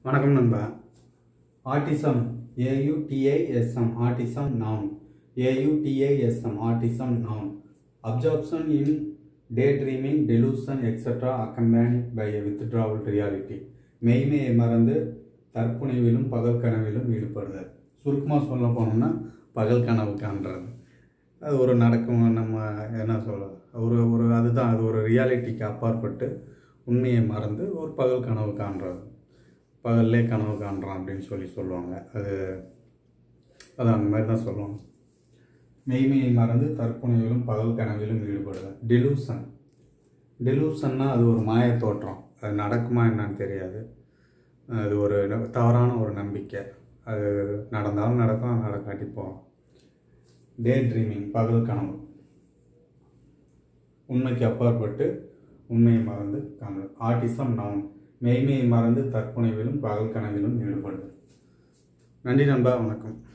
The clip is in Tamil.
வணக்கம் நண்பா autism A U T I S M autism noun A U T I S M autism noun absorption in day dreaming delusion etcetera accompanied by withdrawal reality மெய்மையை மறந்து தற்புனைவிலும் பகல் கனவிலும் ஈடுபடுதல் சுருக்கமாக சொல்ல போனோம்னா பகல் கனவு காண்றது அது ஒரு நடக்கும் நம்ம என்ன சொல்ல ஒரு ஒரு அதுதான் அது ஒரு ரியாலிட்டிக்கு அப்பாற்பட்டு உண்மையை மறந்து ஒரு பகல் கனவு காண்றது பகல்லே கனவு காண்றான் அப்படின்னு சொல்லி சொல்லுவாங்க அது அது அந்த மாதிரி தான் சொல்லுவாங்க மெய்மையை மறந்து தற்புனைவிலும் பகல் கனவிலும் ஈடுபடுதல் டெலூசன் டெலூசன்னா அது ஒரு மாய தோற்றம் அது நடக்குமா என்னன்னு தெரியாது அது ஒரு தவறான ஒரு நம்பிக்கை அது நடந்தாலும் நடக்கும் நடக்காட்டி போகும் டே ட்ரீமிங் பகல் கனவு உண்மைக்கு அப்பாற்பட்டு உண்மையை மறந்து காணல் ஆட்டிசம் நவுன் மெய்மையை மறந்து தற்புனைவிலும் பகல் கனவிலும் ஈடுபடுதல் நன்றி நண்பா வணக்கம்